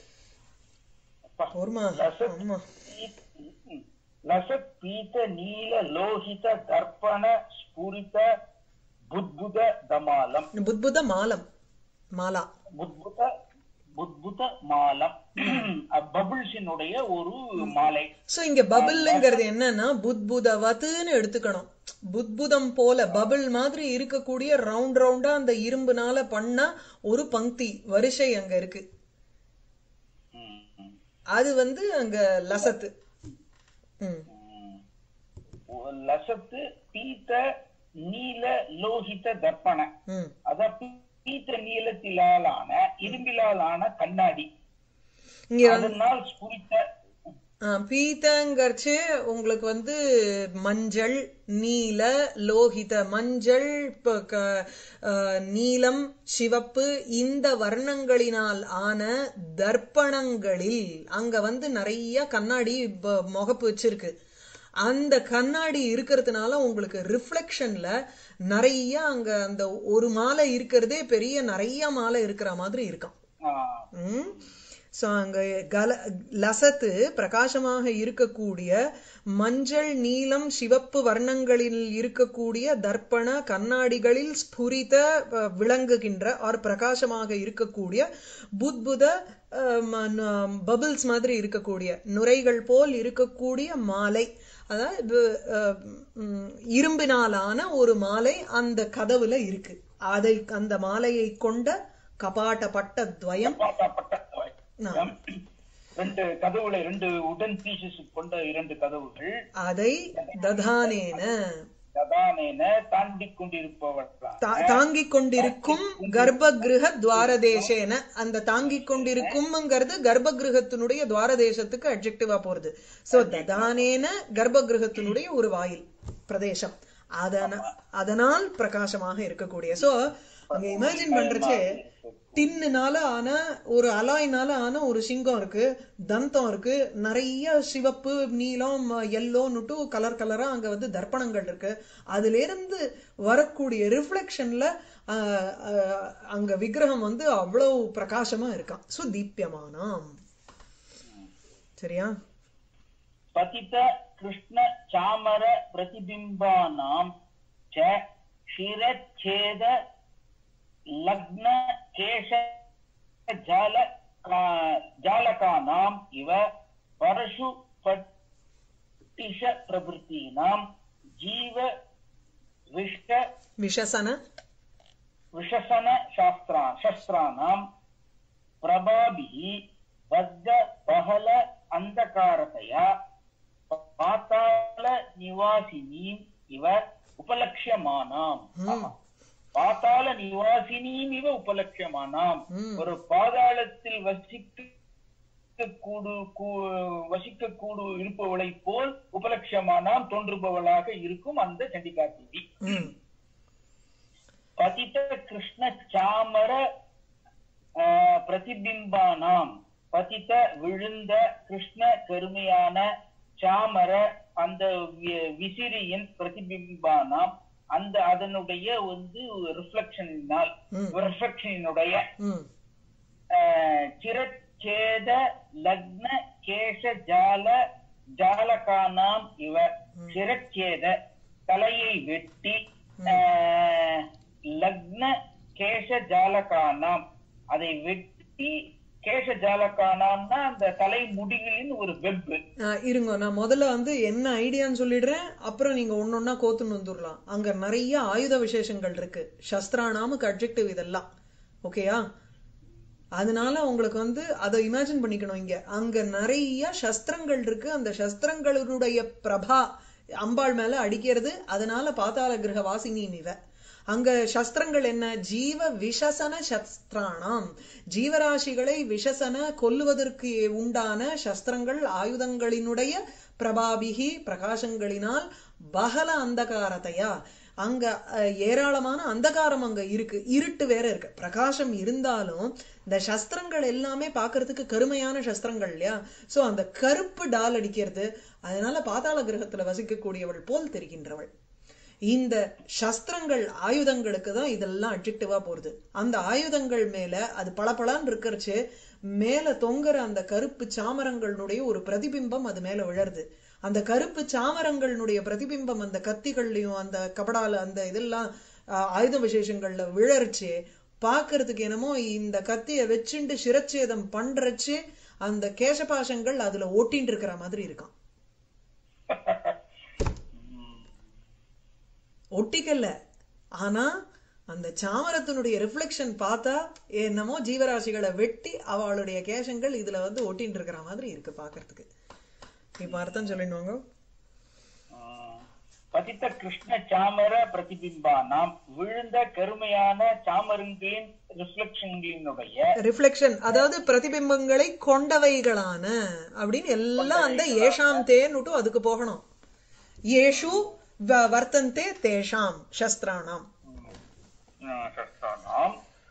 அப்பா. ஓர்மா லசத் ஆமா பீத் ம். லசத் பீத நீல லோகித தர்ப்பண ஸ்புரித புத்புத தமாலம் புத்புத மாலம் மாலா புத்புத புத்புத மாலம் பபுள்ஸினுடைய ஒரு மாலை சோ இங்க பபிள்ங்கிறது என்னன்னா புத்புதவத்துன்னு எடுத்துக்கணும் புத்புதம் போல பபிள் மாதிரி இருக்கக்கூடிய ரவுண்ட் ரவுண்டா அந்த இரும்புனால பண்ண ஒரு பங்கி வரிசை அங்க இருக்கு ம், ம், அது வந்து அங்க லசத்து ம் ம். ஒ- லசத்து பீத்த நீல லோகித தர்ப்பண ம் அத பீத்த நீலத்திலான இரும்பிலாலான கண்ணாடி இங்க வந்து அதனால் ஸ்புரித்த ஆ, பீத்தங்கர்ச்சு உங்களுக்கு வந்து மஞ்சள் நீல லோகித மஞ்சள் ப- க- ஆ, நீலம் சிவப்பு இந்த வர்ணங்களினால் ஆன தர்ப்பணங்களில் அங்க வந்து நிறைய கண்ணாடி ப- முகப்பு வச்சிருக்கு அந்த கண்ணாடி இருக்கிறதுனால உங்களுக்கு ரிஃப்ளெக்ஷன்ல நிறைய அங்க அந்த ஒரு மாலை இருக்கிறதே பெரிய நிறைய மாலை இருக்கிற மாதிரி இருக்காம் ஆ, ஸோ அங்க கல லசத்து பிரகாசமாக இருக்கக்கூடிய மஞ்சள் நீலம் சிவப்பு வர்ணங்களில் இருக்கக்கூடிய தர்ப்பண கண்ணாடிகளில் ஸ்புரித அஹ், விளங்குகின்ற ஆர் பிரகாசமாக இருக்கக்கூடிய புத்புத பபிள்ஸ் மாதிரி இருக்கக்கூடிய நுரைகள் போல் இருக்கக்கூடிய மாலை அதாவது அஹ், ம், இரும்பினாலான ஒரு மாலை அந்த கதவுல இருக்கு அதை அந்த மாலையை கொண்ட கபாட்டப்பட்ட துவயம் பாட்டாப்பட்ட ஆ. ரெண்டு கதவுல ரெண்டு உடன் பீசஸ் கொண்ட இரண்டு கதவுகள் அதை ததானேன பிரதானேன தாண்டி கொண்டிருப்பவர்களான தா- தாங்கிக் கொண்டிருக்கும் கர்ப்பகிருஹ துவாரதேசேன அந்த தாங்கிக் கொண்டிருக்கும்ங்கிறது கர்ப்பகிருஹத்தினுடைய துவாரதேசத்துக்கு அட்ஜெக்டிவா போறது சோ ததானேன கர்ப்பகிருஹத்தினுடைய ஒரு வாயில் பிரதேசம் அதன அதனால் பிரகாசமாக இருக்கக்கூடிய சோ அங்க இமேஜின் பண்றச்சே டின்னுனால ஆன ஒரு அலாய்னால ஆன ஒரு சிங்கம் இருக்கு தந்தம் இருக்கு நிறைய சிவப்பு நீலம் எல்லோன்னுட்டு கலர் கலரா அங்க வந்து தர்ப்பணங்கள் இருக்கு அதுல இருந்து வரக்கூடிய ரிஃப்ளெக்ஷன்ல அங்க விக்கிரகம் வந்து அவ்வளவு பிரகாசமா இருக்கான் சோ தீப்யமானாம் சரியா पतित कृष्ण चामर प्रतिबिम्बानां च शिरच्छेद लग्न केश जाल जालकानाम् इव परशु पट्टिश प्रभृतीनां जीव विष्ट விஷசன विशसन शास्त्रा शस्त्राणां प्रभाभिः बद्ध बहल अन्धकारतया पाताल निवासिनीम् इव उपलक्ष्यमानाम् ம். பாதாள நிவாசினியும் இவ உபலட்சியமானாம் ம். ஒரு பாதாளத்தில் வசிக்க கூடு கூ- வசிக்க கூடு இருப்பவளை போல் உபலட்சியமானாம் தோன்றுபவளாக இருக்கும் அந்த சண்டிகா தேவி ம் பதித கிருஷ்ண சாமர ஆஹ், பிரதிபிம்பானாம் பதித விழுந்த கிருஷ்ண கருமையான சாமர அந்த வி- விசிறியின் பிரதிபிம்பானாம் அந்த அதனுடைய வந்து ரிஃப்ளெக்ஷனினால் ம். ரிஃப்ளெக்ஷனினுடைய ம் ஆஹ், சிரச்சேத லக்ன கேச ஜால ஜாலகானாம் இவ சிரச்சேத தலையை வெட்டி ஆஹ், லக்ன கேச ஜாலகானாம் அதை வெட்டி கேச ஜாலகானாம்னா அந்த தலை முடிகளின் ஒரு வெப் ஆ, இருங்க நான் முதல்ல வந்து என்ன ஐடியான்னு சொல்லிடுறேன் அப்புறம் நீங்க ஒன்னொன்னா கோத்துன்னு வந்துடலாம் அங்க நிறைய ஆயுத விசேஷங்கள் இருக்கு சஸ்திரானாமுக்கு அட்ஜெக்டிவ் இதெல்லாம் ஓகேயா அதனால உங்களுக்கு வந்து அதை இமேஜின் பண்ணிக்கணும் இங்க அங்க நிறைய சஸ்திரங்கள் இருக்கு அந்த சஸ்திரங்களுடைய பிரபா அம்பாள் மேல அடிக்கிறது அதனால பாதாள கிரக வாசினி இவ அங்க சஸ்திரங்கள் என்ன ஜீவ விஷசன சஸ்திராணாம் ஜீவராசிகளை விஷசன கொல்லுவதற்கு உண்டான சஸ்திரங்கள் ஆயுதங்களினுடைய பிரபாபிகி பிரகாசங்களினால் பகல அந்தகாரத்தையா அங்க அஹ், ஏராளமான அந்தகாரம் அங்க இருக்கு இருட்டு வேற இருக்கு பிரகாசம் இருந்தாலும் இந்த சஸ்திரங்கள் எல்லாமே பார்க்கிறதுக்கு கருமையான சஸ்திரங்கள் இல்லையா சோ அந்த கருப்பு டால் அடிக்கிறது அதனால பாதாள கிரகத்துல வசிக்கக்கூடியவள் போல் தெரிகின்றவள் இந்த சஸ்திரங்கள் ஆயுதங்களுக்கு தான் இதெல்லாம் அட்ஜெக்டிவா போறது அந்த ஆயுதங்கள் மேல அது பளபளன்னு இருக்கிறச்சு மேல தொங்குற அந்த கருப்பு சாமரங்களுடைய ஒரு பிரதிபிம்பம் அது மேல விழருது அந்த கருப்பு சாமரங்களுடைய பிரதிபிம்பம் அந்த கத்திகள்லயும் அந்த கபடால அந்த இதெல்லாம் ஆஹ், ஆயுத விசேஷங்கள்ல விழறச்சு பார்க்கிறதுக்கு என்னமோ இந்த கத்திய வச்சுண்டு சிரச்சேதம் பண்றச்சு அந்த கேசபாசங்கள் அதுல ஓட்டின்னு இருக்கிற மாதிரி இருக்கான் ஒட்டிக்கல ஆனா அந்த சாமரத்தினுடைய ரிஃப்ளெக்ஷன் பார்த்தா என்னமோ ஜீவராசிகளை வெட்டி அவளுடைய கேசங்கள் இதுல வந்து ஒட்டின்னு இருக்கிற மாதிரி இருக்கு பாக்குறதுக்கு இப்ப அர்த்தம் சொல்லிடுவாங்க ஆஹ் பதித்த கிருஷ்ண சாமர பிரதிபிம்பா நாம் விழுந்த கருமையான சாமரங்களின் ரிஃப்ளெக்ஷன்களினுடைய ரிஃப்ளெக்ஷன் அதாவது பிரதிபிம்பங்களை கொண்டவைகளான அப்படின்னு எல்லாம் அந்த ஏஷாம் தேன்னுட்டு அதுக்கு போகணும் ஏஷு வ- வர்த்தந்தே தேஷாம் சஸ்திராணாம் ஆஹ் சஸ்தானாம்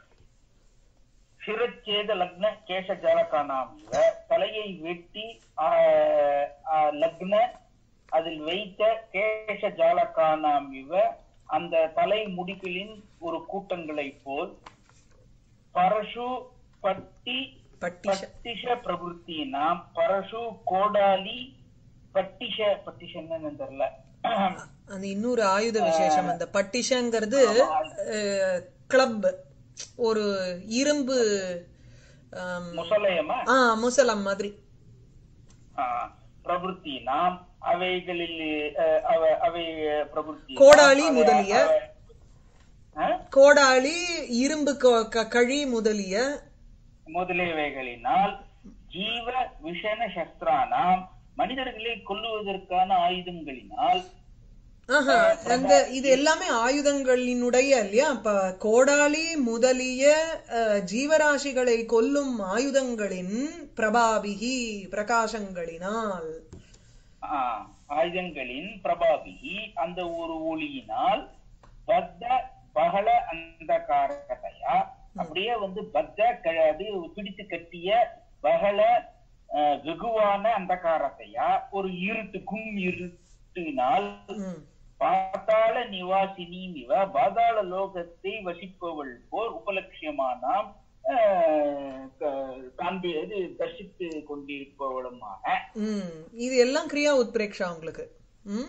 சிரச்சேத லக்ன கேச ஜாலகானாம் இவ தலையை வெட்டி ஆஹ், ஆஹ், லக்ன அதில் வைத்த கேச ஜாலகானாம் இவ அந்த தலை முடிகளின் ஒரு கூட்டங்களை போல் பரசு பட்டி பட்டிஷ பட்டிஷ பிரபுத்தி நாம் பரசு கோடாலி பட்டிஷ பட்டிஷ என்னன்னு தெரியல அந்த இன்னொரு ஆயுத விசேஷம் அந்த பட்டிஷங்கிறது கிளப் ஒரு இரும்பு ஆம், முசலயமா ஆ முசலம் மாதிரி ஆஹ், பிரபுத்தி நாம் அவைகளில் அஹ், அவ- அவை பிரபுத்தி கோடாலி அவை- முதலிய. அவ- ஆஹ்? கோடாளி இரும்பு க- க- கழி முதலிய முதலியவைகளினால் ஜீவ விஷண சஸ்திரானாம் மனிதர்களை கொல்லுவதற்கான ஆயுதங்களினால் ஆஹா அந்த இது எல்லாமே ஆயுதங்களினுடைய இல்லையா இப்ப கோடாளி முதலிய அஹ், ஜீவராசிகளை கொல்லும் ஆயுதங்களின் பிரபாபிகி பிரகாசங்களினால் ஆஹ், ஆயுதங்களின் பிரபாவி அந்த ஒரு ஒளியினால் பத்த பகல அந்தகாரத்தையா அப்படியே வந்து பத்த க- அது பிடித்து கட்டிய பகல அஹ், வெகுவான அந்தகாரத்தையா ஒரு இருட்டு கும் இருட்டினால் ம். பாதாள நிவாசினி இவ பாதாள லோகத்தை வசிப்பவள் போல் உபலட்சியமானாம் ஆஹ், க- காண்பி இது தர்சித்து கொண்டிருப்பவளுமாக ம் இது எல்லாம் கிரியா உத்பிரேக்ஷா உங்களுக்கு ம்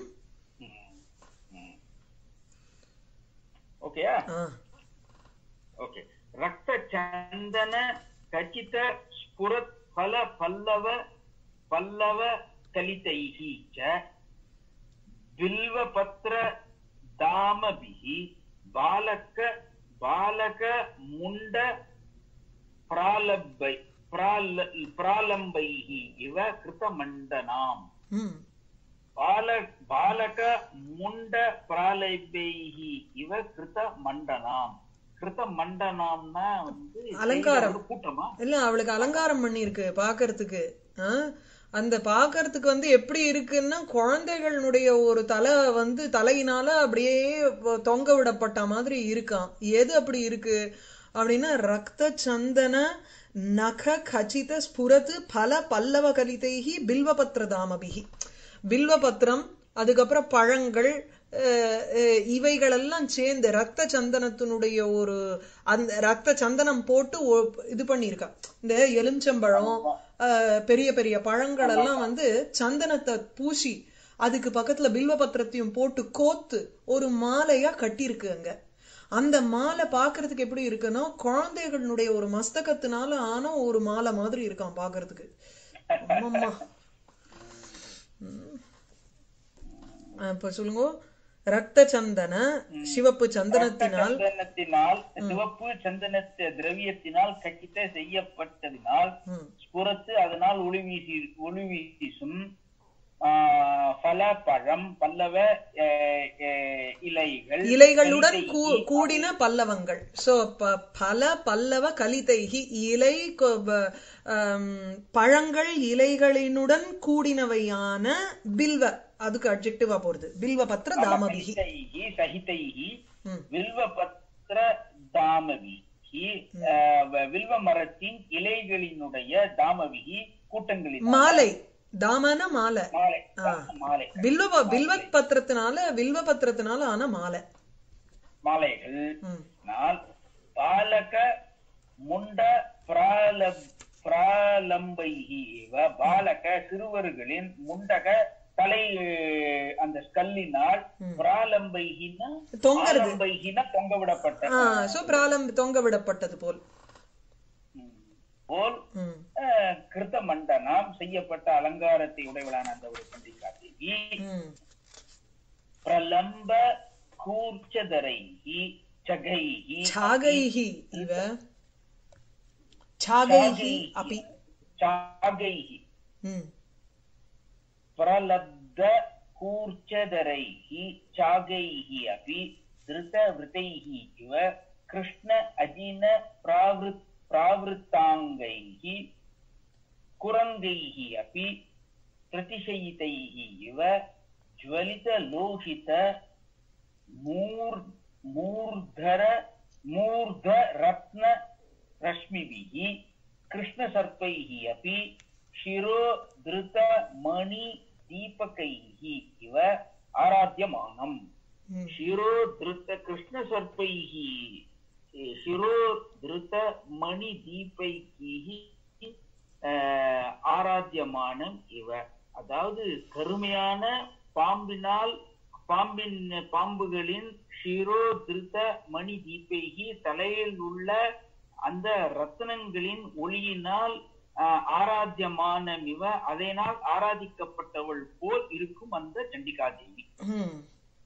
ஓகேயா ஆ ஓகே ரக்த சந்தன கச்சித ஸ்புரத் பல பல்லவ பல்லவ கலிதைஹி ச பில்வ பத்ர தாமபிஹி பாலக பாலக முண்ட பிராலம்பை பிரால பிராலம்பைஹி இவ கிருதமண்டனாம் ம் பால பாலக முண்ட பிராலைபைஹி இவ கிருத மண்டனாம் கிருத மண்டனாம்னா வந்து அலங்காரம். ஒரு கூட்டமா இல்ல அவளுக்கு அலங்காரம் பண்ணிருக்கு பாக்குறதுக்கு ஆ? அந்த பாக்குறதுக்கு வந்து எப்படி இருக்குன்னா குழந்தைகளுடைய ஒரு தலை வந்து தலையினால அப்படியே வ- தொங்க விடப்பட்ட மாதிரி இருக்கான் எது அப்படி இருக்கு அப்படின்னா ரக்த சந்தன நக கச்சித ஸ்புரத்து பல பல்லவ கலிதைகி பில்வபத்ர தாமபிகி பில்வபத்திரம் அதுக்கப்புறம் பழங்கள் அஹ், அஹ், இவைகளெல்லாம் சேர்ந்து ரத்த சந்தனத்தினுடைய ஒரு அந்த ரத்த சந்தனம் போட்டு ஒ- இது பண்ணியிருக்கா இந்த எலுமிச்சம்பழம் அஹ், பெரிய பெரிய பழங்கள் எல்லாம் வந்து சந்தனத்தை பூசி அதுக்கு பக்கத்துல பில்வபத்திரத்தையும் போட்டு கோத்து ஒரு மாலையா கட்டியிருக்கு அங்க அந்த மாலை பாக்குறதுக்கு எப்படி இருக்குன்னா குழந்தைகளுடைய ஒரு மஸ்தகத்தினால ஆன ஒரு மாலை மாதிரி இருக்கான் பாக்குறதுக்கு ஆமாம்மா ஆ, இப்ப சொல்லுங்க ரத்த சந்தன சிவப்பு சந்தனத்தினால் சந்தனத்தினால் சிவப்பு சந்தனத்த திரவியத்தினால் கட்டித்த செய்யப்பட்டதினால் ம், புறத்து அதனால் ஒளி வீசி ஒளி வீசும் ஆஹ், பல பழம் பல்லவ அஹ், அஹ், இலைகள் இலைகளுடன் கலிதை கூ- கூடின பல்லவங்கள் சோ ப- பல பல்லவ கலிதைகி இலை கொ- ப- ஆம், பழங்கள் இலைகளினுடன் கூடினவையான பில்வ அதுக்கு அட்ஜெக்டிவா போறது பில்வ பத்திர தாமபிகி சகிதைஹி சகிதைஹி ம் வில்வபத்திர தாமவிகி அஹ், வ- வில்வ மரத்தின் இலைகளினுடைய தாமவிகி கூட்டங்களின் மாலை தாமன மாலை மாலை ஆ. மாலை வில்வ வில்வத் பத்திரத்தினால வில்வ பத்திரத்தினால ஆன மாலை மாலைகள் ம் நாள் பாலக முண்ட பிரால பிராலம்பைகி இவ பாலக சிறுவர்களின் முண்டக தலை அஹ், அந்த ஸ்கல்லினால் பிராலம்பைகின்னா தொங்கறது ஆலம்பைகினா தொங்க விடப்பட்ட ஆ சோ பிராலம் தொங்க விடப்பட்டது போல் ம், போல் ம் அஹ், கிருத்த மண்டனம் செய்யப்பட்ட அலங்காரத்தை உடையவளான அந்த ஒரு பண்டிகா தேவி ம் பிரலம்ப கூர்ச்சதரைகி சகைகி छागैः इव छागैः अपि சாகைகி ம் प्रलब्ध कूर्चदरैः चागैः अपि धृतवृतैः इव कृष्ण अजिन प्रावृत् प्रावृत्ताङ्गैः कुरङ्गैः अपि प्रतिशयितैः इव ज्वलितलोहित मूर् मूर्धर मूर्धरत्न रश्मिभिः कृष्णसर्पैः अपि शिरोधृतमणिदीपकैः इव आराध्यमानम् ம் शिरोधृतकृष्णसर्पैः शिरोधृतमणिदीपैः அஹ், ஆராத்தியமானம் இவ அதாவது கருமையான பாம்பினால் பாம்பின் பாம்புகளின் ஷிரோ திருத்த மணி தீபைகி தலையில் உள்ள அந்த ரத்னங்களின் ஒளியினால் அஹ், ஆராத்தியமானம் இவ அதனால் ஆராதிக்கப்பட்டவள் போல் இருக்கும் அந்த சண்டிகாதேவி ம்.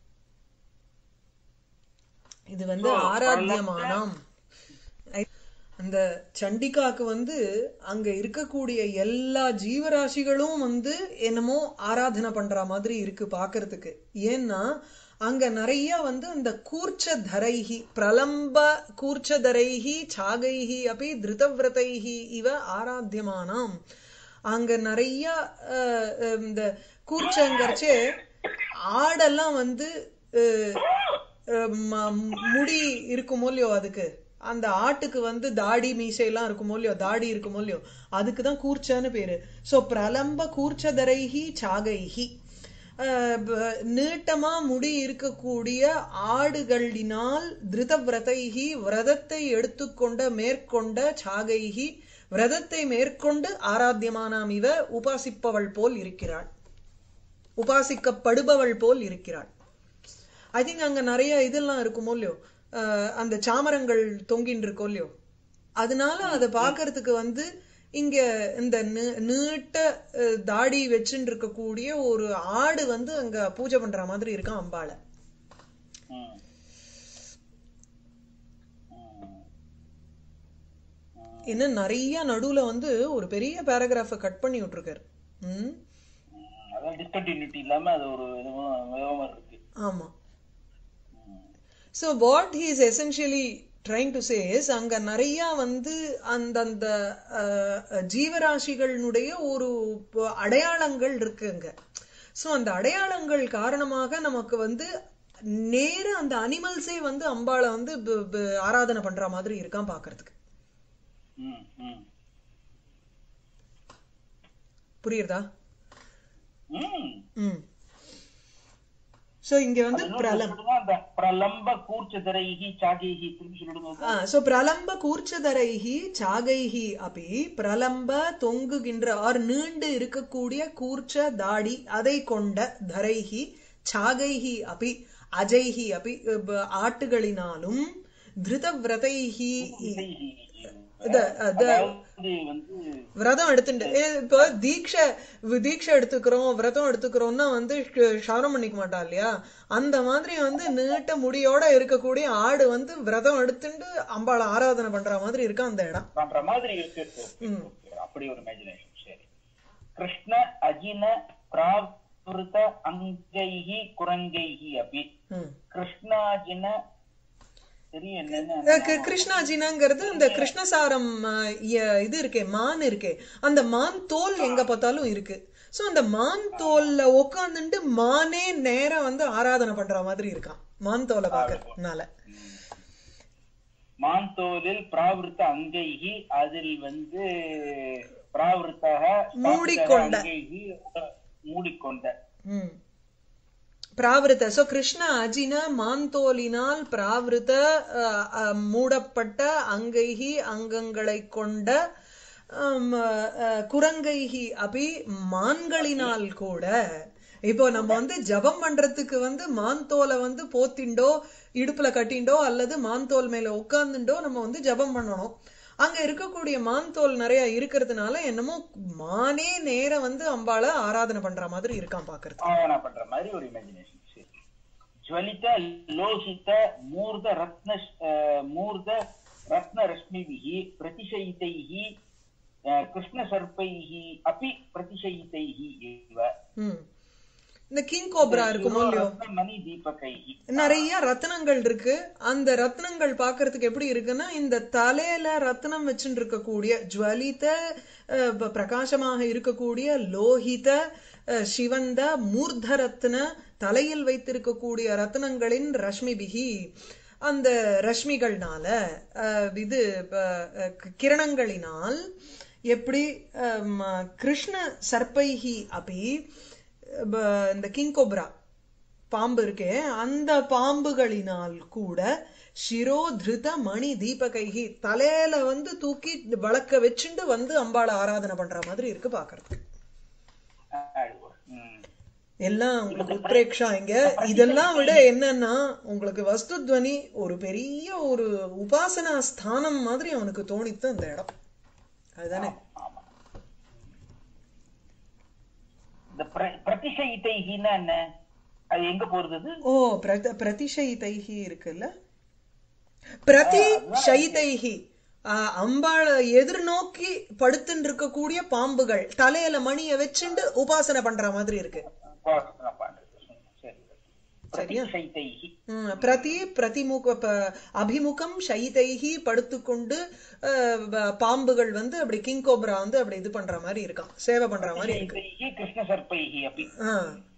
இது வந்து ஆராத்தியமானம் அந்த சண்டிகாக்கு வந்து அங்க இருக்கக்கூடிய எல்லா ஜீவராசிகளும் வந்து என்னமோ ஆராதனை பண்ற மாதிரி இருக்கு பாக்குறதுக்கு ஏன்னா அங்க நிறைய வந்து அந்த கூர்ச்ச தரைஹி பிரலம்ப கூர்ச்ச தரைஹி சாகைஹி அப்படி திருதவிரதைஹி இவ ஆராத்தியமானாம் அங்க நிறைய அஹ், அஹ், இந்த கூர்ச்சங்கரிச்சு ஆடெல்லாம் வந்து அஹ், அஹ், ம- முடி இருக்குமோ இல்லையோ அதுக்கு அந்த ஆட்டுக்கு வந்து தாடி மீசையெல்லாம் இருக்குமோ இல்லையோ தாடி இருக்குமோ இல்லையோ அதுக்கு தான் கூர்ச்சன்னு பேரு சோ பிரலம்ப கூர்ச்சதரைஹி சாகைஹி அஹ், ப- நீட்டமா முடி இருக்கக்கூடிய ஆடுகளினால் திருதவிரதைஹி விரதத்தை எடுத்துக்கொண்ட மேற்கொண்ட சாகைஹி விரதத்தை மேற்கொண்டு ஆராத்தியமானாம் இவ உபாசிப்பவள் போல் இருக்கிறாள் உபாசிக்கப்படுபவள் போல் இருக்கிறாள் ஐ திங்க் அங்க நிறைய இதெல்லாம் இருக்குமோ இல்லையோ அஹ் அந்த சாமரங்கள் தொங்கின்னு இருக்கோ இல்லையோ அதனால அதை பார்க்கறதுக்கு வந்து இங்க இந்த நீ- நீட்ட அஹ், தாடி வச்சுட்டு இருக்கக்கூடிய ஒரு ஆடு வந்து அங்க பூஜை பண்ற மாதிரி இருக்கான் அம்பாளை ம். ம். ம். இன்னும் நிறைய நடுவுல வந்து ஒரு பெரிய பேராகிராஃப கட் பண்ணி விட்டுருக்காரு ம் ம். அதான் டிஸ்கண்டினியூட்டி இல்லாம அது ஒரு இதுவும் விதமா இருக்கு ஆமா ம். So what he is essentially trying to chase அங்க நிறைய வந்து அந்தந்த அஹ், ஜீவராசிகளினுடைய ஒரு ப- அடையாளங்கள் இருக்குங்க ஸோ அந்த அடையாளங்கள் காரணமாக நமக்கு வந்து நேர அந்த அனிமல்ஸே வந்து அம்பாளை வந்து ப- ப- ஆராதனை பண்ற மாதிரி இருக்கான் பாக்குறதுக்கு ம். ம். புரியுறதா ம். ம் ஸோ இங்க வந்து இன்னொரு பிரலம் சொல்லுங்க, அந்த பிரலம்ப கூர்ச்சதரைகி சாகைகி திரும்பி சொல்லிடுங்க சோ பிரலம்ப கூர்ச்சதரைஹி சாகைஹி அப்படி பிரலம்ப தொங்குகின்ற ஆர் நீண்டு இருக்கக்கூடிய கூர்ச்ச தாடி அதை கொண்ட தரைஹி சாகைஹி அப்படி அஜைஹி அப்படி ப- ஆட்டுகளினாலும் திருதவிரதைஹி இத- அத- அதாவது வந்து விரதம் எடுத்துட்டு ஏ, இப்போ தீட்சை வி- தீட்சை எடுத்துக்கிறோம் விரதம் எடுத்துக்கிறோம்னா வந்து ஷ- ஷவரம் பண்ணிக்க மாட்டா இல்லையா அந்த மாதிரி வந்து நீட்ட முடியோட இருக்கக்கூடிய ஆடு வந்து விரதம் எடுத்துட்டு அம்பாளை ஆராதனை பண்ற மாதிரி இருக்கு அந்த இடம் பண்ற மாதிரி இருக்கு ம். அப்படி ஒரு இமேஜினேஷன் சரி கிருஷ்ண அஜின பிராவிருத அங்கைஹி குரங்கைஹி அப்படி ம் கிருஷ்ணாஜின தெரியும் என்னன்னு அஹ் கி- கிருஷ்ணாஜினாங்கிறது இந்த கிருஷ்ணசாரம் அஹ், இ- இது இருக்கே மான் இருக்கே அந்த மான் தோல் எங்க பார்த்தாலும் இருக்கு சோ அந்த மான் தோல்ல உட்காந்துட்டு மானே நேரா வந்து ஆராதனை பண்ற மாதிரி இருக்கான் மான் தோலை பாக்கறதுனால மாந்தோலில் பிராவிருத்த அங்கைகி அதில் வந்து பிராவிருத்தாக மூடிக்கொண்ட. அங்கைகி மூடிக்கொண்ட ம் பிராவிருத்த சோ கிருஷ்ண அஜின மாந்தோலினால் பிராவிருத்த அஹ், அஹ், மூடப்பட்ட அங்கைகி அங்கங்களை கொண்ட ஆம், அஹ், குரங்கைகி அபி மான்களினால் கூட இப்போ நம்ம வந்து ஜபம் பண்றதுக்கு வந்து மான்தோலை வந்து போத்திண்டோ இடுப்புல கட்டிண்டோ அல்லது மான்தோல் மேல உட்கார்ந்துண்டோ நம்ம வந்து ஜபம் பண்ணணும் அங்க இருக்கக்கூடிய மான்தோல் நிறைய இருக்கிறதுனால என்னமோ மானே நேர வந்து அம்பாள ஆராதனை பண்ற மாதிரி இருக்கான் பாக்குறது ஆவணா பண்ற மாதிரி ஒரு இமேஜினேஷன் சரி ஜுவலித லோகித மூர்த ரத்ன அஹ், மூர்த ரத்ன ரஷ்மிபிஹி பிரதிஷயிதைஹி அஹ், கிருஷ்ண சர்ப்பைஹி அபி பிரதிஷயிதைஹி இவ ம் இந்த கிங் கோப்ரா இருக்குமோ இல்லையோ ரத்ன மணி தீபகைஹி நிறைய ரத்னங்கள் இருக்கு அந்த ரத்னங்கள் பார்க்கிறதுக்கு எப்படி இருக்குன்னா இந்த தலையில ரத்னம் வச்சுட்டு இருக்கக்கூடிய ஜுவலித அஹ், ப- பிரகாசமாக இருக்கக்கூடிய லோகித அஹ், சிவந்த மூர்த்த ரத்ன தலையில் வைத்திருக்கக்கூடிய ரத்னங்களின் ரஷ்மிபிகி அந்த ரஷ்மிகள்னால அஹ், இது ப- அஹ், கிரணங்களினால் எப்படி அஹ், ம- கிருஷ்ண சர்ப்பைஹி அப்படி இந்த கிங் கோப்ரா பாம்பு இருக்கே அந்த பாம்புகளினால் கூட சிரோ திருத மணி தீபகைகி தலையில வந்து தூக்கி வழக்க வச்சுண்டு வந்து அம்பாளை ஆராதனை பண்ற மாதிரி இருக்கு பாக்குறதுக்கு ம். எல்லாம் உங்களுக்கு உத்ரேக்ஷா இங்க இதெல்லாம் விட என்னன்னா உங்களுக்கு வஸ்துத்வனி ஒரு பெரிய ஒரு உபாசனா ஸ்தானம் மாதிரி அவனுக்கு தோணித்து அந்த இடம் அதுதானே ஆமா இந்த பிர- பிரதிஷயிதைஹின்னா என்ன அது எங்க போறது அது? ஓ பிரத பிரதிஷயிதைஹி இருக்குல்ல பிரதி ஷயிதைஹி ஆஹ், அம்பாளை எதிர்நோக்கி படுத்துட்டு இருக்கக்கூடிய பாம்புகள் தலையில மணிய வச்சுண்டு உபாசனை பண்ற மாதிரி இருக்கு உபாசனை பண்றது ம், சரி பிரதிஷயிதைஹி ம், பிரதி பிரதிமுக ப- அபிமுகம் ஷயிதைஹி படுத்துக்கொண்டு ஆஹ், ப- பாம்புகள் வந்து அப்படி கிங் கோப்ரா வந்து அப்படி இது பண்ற மாதிரி இருக்கான் சேவை பண்ற மாதிரி இருக்கு பிரதிஷயிதைஹி கிருஷ்ண சர்ப்பைஹி அப்படி ஆஹ்